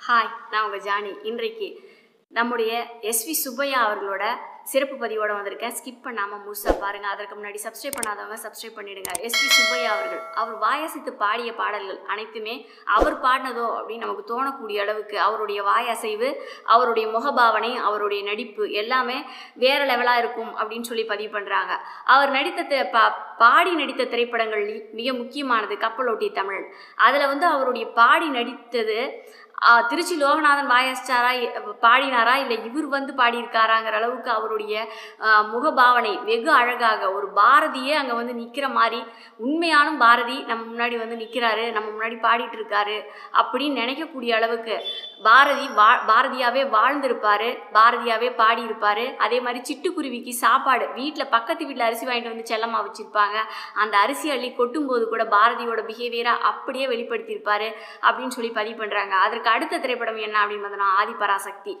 hi நான் உங்கள் Johnny இன்றைக்கு நம்முடைய எஸ்வி சுப்பையா அவர்களோட சிறப்பு பதிவோட வந்திருக்கேன் ஸ்கிப் பண்ணாமல் முழுசாக பாருங்கள் அதற்கு முன்னாடி சப்ஸ்கிரைப் பண்ணாதவங்க சப்ஸ்கிரைப் பண்ணிடுங்க எஸ்வி சுப்பையா அவர்கள் அவர் வாயசைத்து பாடிய பாடல்கள் அனைத்துமே அவர் பாடினதோ அப்படின்னு நமக்கு தோணக்கூடிய அளவுக்கு அவருடைய வாயசைவு அவருடைய முகபாவனை அவருடைய நடிப்பு எல்லாமே வேற லெவலாக இருக்கும் அப்படின்னு சொல்லி பதிவு பண்ணுறாங்க அவர் நடித்த தி- பா பாடி நடித்த திரைப்படங்கள் மிக முக்கியமானது கப்பலோட்டிய தமிழ் அதில் வந்து அவருடைய பாடி நடித்தது ஆ, திருச்சி லோகநாதன் வாயஸ்டாரா பாடினாரா இல்லை இவர் வந்து பாடியிருக்காராங்கிற அளவுக்கு அவருடைய ஆ, முகபாவனை வெகு அழகாக ஒரு பாரதியே அங்கே வந்து நிற்கிற மாதிரி உண்மையான பாரதி நம்ம முன்னாடி வந்து நிற்கிறாரு நம்ம முன்னாடி பாடிட்டு இருக்காரு அப்படின்னு நினைக்கக்கூடிய அளவுக்கு பாரதி வா பாரதியாவே வாழ்ந்திருப்பாரு பாரதியாவே பாடியிருப்பாரு அதே மாதிரி சிட்டுக்குருவிக்கு சாப்பாடு வீட்டில் பக்கத்து வீட்டில் அரிசி வாங்கிட்டு வந்து செல்லமாக வச்சுருப்பாங்க அந்த அரிசி அள்ளி கொட்டும்போது கூட பாரதியோட பிஹேவியரை அப்படியே வெளிப்படுத்தியிருப்பாரு அப்படின்னு சொல்லி பதிவு பண்ணுறாங்க அதற்கு அடுத்த திரைப்படம் என்ன அப்படின்னு பார்த்தோன்னா ஆதிபராசக்தி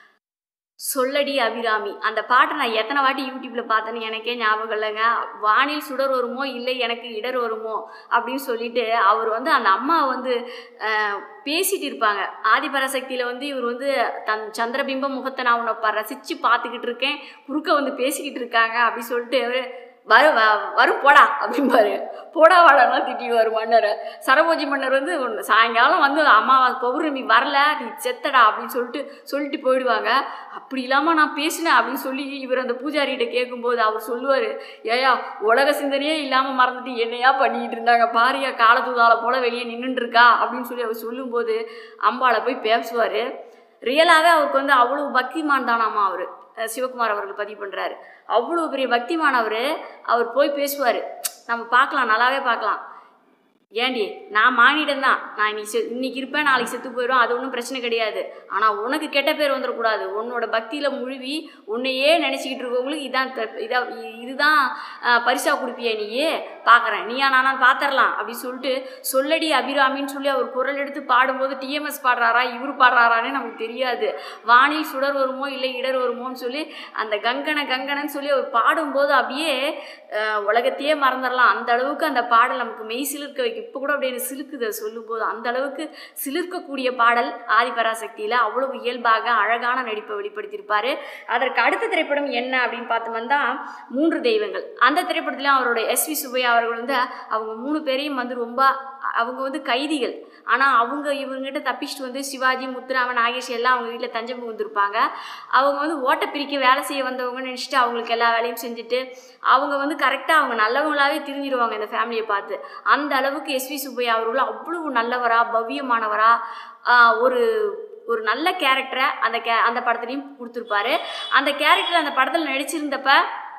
சொல்லடி அபிராமி அந்த பாட்டை நான் எத்தனை வாட்டி யூடியூப்பில் பார்த்தேன்னு எனக்கே ஞாபகம் இல்லைங்க வானில் சுடர் வருமோ இல்லை எனக்கு இடர் வருமோ அப்படின்னு சொல்லிட்டு அவர் வந்து அந்த அம்மா வந்து அஹ், பேசிட்டு இருப்பாங்க ஆதிபராசக்தியில் வந்து இவர் வந்து தன் சந்திரபிம்ப முகத்தை நான் உன்னை ப ரசித்து பார்த்துக்கிட்டு இருக்கேன் குறுக்க வந்து பேசிக்கிட்டு இருக்காங்க அப்படி சொல்லிட்டு அவர் வரு வ- வரும் போடா அப்படிம்பாரு போடா வாடானா திட்டிடுவார் மன்னரை சரபோஜி மன்னர் வந்து ஒண்ணு சாயங்காலம் வந்து அம்மாவா பௌர்ணமி வரல நீ செத்தடா அப்படின்னு சொல்லிட்டு சொல்லிட்டு போயிடுவாங்க அப்படி இல்லாமல் நான் பேசினேன் அப்படின்னு சொல்லி இவர் அந்த பூஜாரிகிட்ட கேட்கும்போது அவர் சொல்லுவார் ஏயா உலக சிந்தனையே இல்லாமல் மறந்துட்டு என்னையா பண்ணிக்கிட்டு இருந்தாங்க பாரியா காலத்துதால போல வெளியே நின்றுட்டு இருக்கா அப்படின்னு சொல்லி அவர் சொல்லும்போது அம்பாளை போய் பேசுவார் ரியலாகவே அவருக்கு வந்து அவ்வளோ பக்திமான் தானாமா அவர் சிவகுமார் அவர்கள் பதிவு பண்ணுறாரு அவ்வளோ பெரிய பக்திமான் அவர் அவர் போய் பேசுவார் நம்ம பார்க்கலாம் நல்லாவே பார்க்கலாம் ஏண்டி நான் மானிடம் தான் நான் இன்னைக்கு செ இன்னைக்கு இருப்பேன் நாளைக்கு செத்து போயிடும் அது ஒன்றும் பிரச்சனை கிடையாது ஆனால் உனக்கு கெட்ட பேர் வந்துடக்கூடாது உன்னோட பக்தியில் முழுவி உன்னையே நினச்சிக்கிட்டு இருக்கவங்களுக்கு இதான் த- இதா இ- இதுதான் அஹ், பரிசா கொடுப்பியா நீயே பார்க்குறேன் நீயா நானான்னு பார்த்துடலாம் அப்படி சொல்லிட்டு சொல்லடி அபிராமின்னு சொல்லி அவர் குரல் எடுத்து பாடும்போது டிஎம்எஸ் பாடுறாரா இவர் பாடுறாரான்னு நமக்கு தெரியாது வானில் சுடர் வருமோ இல்லை இடர் வருமோன்னு சொல்லி அந்த கங்கன கங்கனன்னு சொல்லி அவர் பாடும்போது அப்படியே அஹ், உலகத்தையே மறந்துடலாம் அந்த அளவுக்கு அந்த பாடல் நமக்கு மெய் சிலிர்க்க வைக்கும் இப்போ கூட அப்படியே எனக்கு சிலுக்குது அது சொல்லும்போது அந்த அளவுக்கு சிலிர்க்கக்கூடிய பாடல் ஆதிபராசக்தியில் அவ்வளவு இயல்பாக அழகான நடிப்பை வெளிப்படுத்தியிருப்பாரு அதற்கு அடுத்த திரைப்படம் என்ன அப்படின்னு பார்த்தோம்னா மூன்று தெய்வங்கள் அந்த திரைப்படத்துலையும் அவரோட எஸ்வி சுப்பையா அவர்கள் வந்து அவங்க மூணு பேரையும் வந்து ரொம்ப அவங்க வந்து கைதிகள் ஆனால் அவங்க இவங்ககிட்ட தப்பிச்சுட்டு வந்து சிவாஜி முத்துராமன் நாகேஷ் எல்லாம் அவங்க வீட்டில் தஞ்சம் வந்திருப்பாங்க அவங்க வந்து ஓட்டை பிரிக்க வேலை செய்ய வந்தவங்க நினச்சிட்டு அவங்களுக்கு எல்லா வேலையும் செஞ்சுட்டு அவங்க வந்து கரெக்டாக அவங்க நல்லவங்களாவே திரிஞ்சிருவாங்க இந்த ஃபேமிலியை பார்த்து அந்த அளவுக்கு எஸ்வி சுப்பையா அவர்கள் அவ்வளவு நல்லவரா பவ்யமானவரா ஆஹ் ஒரு ஒரு நல்ல கேரக்டரை அந்த கே அந்த படத்துலையும் கொடுத்துருப்பாரு அந்த கேரக்டர் அந்த படத்தில் நடிச்சிருந்தப்ப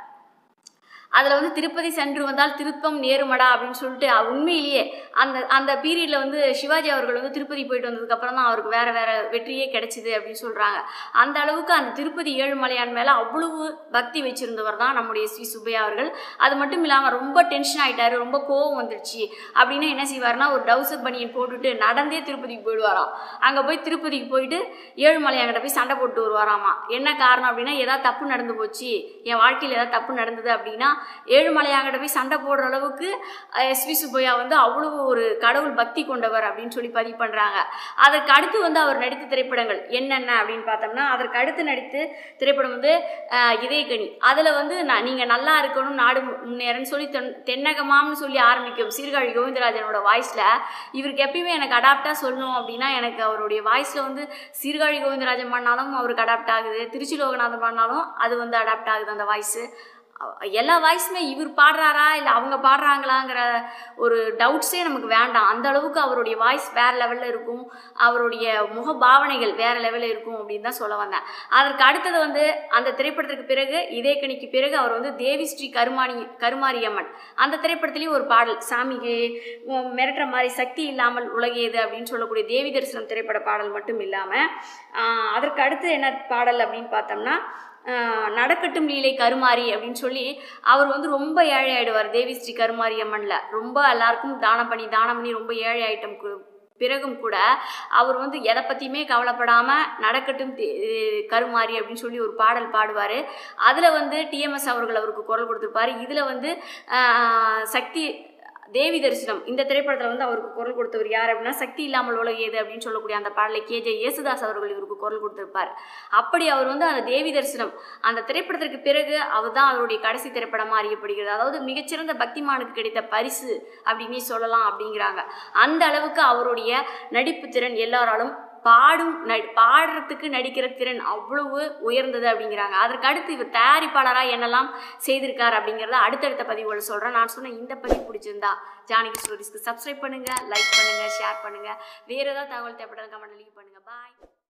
அதில் வந்து திருப்பதி சென்று வந்தால் திருப்பம் நேருமடா அப்படின்னு சொல்லிட்டு அ- உண்மையிலேயே அந்த அந்த பீரியடில் வந்து சிவாஜி அவர்கள் வந்து திருப்பதி போயிட்டு வந்ததுக்கப்புறம் தான் அவருக்கு வேறு வேறு வெற்றியே கிடைச்சிது அப்படின்னு சொல்கிறாங்க அந்த அளவுக்கு அந்த திருப்பதி ஏழுமலையான் மேலே அவ்வளவு பக்தி வச்சுருந்தவர் தான் நம்முடைய ஸ்ரீ சுப்பையா அவர்கள் அது மட்டும் இல்லாமல் ரொம்ப டென்ஷன் ஆகிட்டாரு ரொம்ப கோவம் வந்துருச்சு அப்படின்னா என்ன செய்வார்னா ஒரு டவுசர் பனியன் போட்டுட்டு நடந்தே திருப்பதிக்கு போயிடுவாராம் அங்கே போய் திருப்பதிக்கு போயிட்டு ஏழுமலையாங்கிட்ட போய் சண்டை போட்டு வருவாராமா என்ன காரணம் அப்படின்னா ஏதாவது தப்பு நடந்து போச்சு என் வாழ்க்கையில் ஏதாவது தப்பு நடந்தது அப்படின்னா ஏழுமலையாங்கிட்ட போய் சண்டை போடுற அளவுக்கு எஸ்வி சுப்பையா வந்து அவ்வளவு ஒரு கடவுள் பக்தி கொண்டவர் அப்படின்னு சொல்லி பதிவு பண்ணுறாங்க அதற்கு அடுத்து வந்து அவர் நடித்த திரைப்படங்கள் என்னென்ன அப்படின்னு பார்த்தோம்னா அதற்கு அடுத்து நடித்து திரைப்படம் வந்து அஹ், இதயக்கனி அதில் வந்து நான் நீங்கள் நல்லா இருக்கணும் நாடு மு- முன்னேறன்னு சொல்லி தென் தென்னகமாம்னு சொல்லி ஆரம்பிக்கும் சீர்காழி கோவிந்தராஜனோட வாய்ஸில் இவருக்கு எப்பயுமே எனக்கு அடாப்டாக சொல்லணும் அப்படின்னா எனக்கு அவருடைய வாய்ஸில் வந்து சீர்காழி கோவிந்தராஜன் பண்ணாலும் அவருக்கு அடாப்ட் ஆகுது திருச்சி லோகநாதன் பண்ணாலும் அது வந்து அடாப்ட் ஆகுது அந்த வாய்ஸு எல்லா வாய்ஸுமே இவர் பாடுறாரா இல்லை அவங்க பாடுறாங்களாங்கிற ஒரு டவுட்ஸே நமக்கு வேண்டாம் அந்த அளவுக்கு அவருடைய வாய்ஸ் வேறு லெவலில் இருக்கும் அவருடைய முக பாவனைகள் வேறு லெவலில் இருக்கும் அப்படின்னு தான் சொல்ல வந்தேன் அதற்கு அடுத்தது வந்து அந்த திரைப்படத்திற்கு பிறகு இதயக்கணிக்கு பிறகு அவர் வந்து தேவி ஸ்ரீ கருமாணி கருமாரியம்மன் அந்த திரைப்படத்துலேயும் ஒரு பாடல் சாமிக்கு உம், மிரட்டுற மாதிரி சக்தி இல்லாமல் உலகியது அப்படின்னு சொல்லக்கூடிய தேவி தரிசனம் திரைப்பட பாடல் மட்டும் இல்லாமல் அதற்கு அடுத்து என்ன பாடல் அப்படின்னு பார்த்தோம்னா ஆஹ் நடக்கட்டும் லீலை கருமாரி அப்படின்னு சொல்லி அவர் வந்து ரொம்ப ஏழை ஆயிடுவார் தேவி ஸ்ரீ கருமாரி அம்மனில் ரொம்ப எல்லாருக்கும் தானம் பண்ணி தானம் பண்ணி ரொம்ப ஏழை ஆயிட்டம் பிறகும் கூட அவர் வந்து எதை பற்றியுமே கவலைப்படாமல் நடக்கட்டும் தே- கருமாரி அப்படின்னு சொல்லி ஒரு பாடல் பாடுவார் அதில் வந்து டிஎம்எஸ் அவர்கள் அவருக்கு குரல் கொடுத்துருப்பாரு இதில் வந்து ஆஹ், சக்தி தேவி தரிசனம் இந்த திரைப்படத்தில் வந்து அவருக்கு குரல் கொடுத்தவர் யார் அப்படின்னா சக்தி இல்லாமல் உலக ஏது அப்படின்னு சொல்லக்கூடிய அந்த பாடலை கேஜே யேசுதாஸ் அவர்கள் இவருக்கு குரல் கொடுத்திருப்பார் அப்படி அவர் வந்து அந்த தேவி தரிசனம் அந்த திரைப்படத்திற்கு பிறகு அவர் தான் அவருடைய கடைசி திரைப்படமாக அறியப்படுகிறது அதாவது மிகச்சிறந்த பக்திமானுக்கு கிடைத்த பரிசு அப்படின்னே சொல்லலாம் அப்படிங்கிறாங்க அந்த அளவுக்கு அவருடைய நடிப்பு திறன் எல்லாராலும் பாடும் ந பாடுறதுக்கு நடிக்கிற திறன் அவ்வளவு உயர்ந்தது அப்படிங்கிறாங்க அதற்கு அடுத்து இவர் தயாரிப்பாளராக என்னெல்லாம் செய்திருக்கார் அப்படிங்கிறத அடுத்தடுத்த பதிவுகள் சொல்கிறேன் நான் சொன்ன இந்த பதிவு பிடிச்சிருந்தா ஜானகி ஸ்டோரிஸ்க்கு சப்ஸ்கிரைப் பண்ணுங்கள் லைக் பண்ணுங்கள் ஷேர் பண்ணுங்கள் வேறு ஏதாவது தகவல் தேவைப்பட்டாலும் கமெண்ட் லீவ் பண்ணுங்கள் பாய்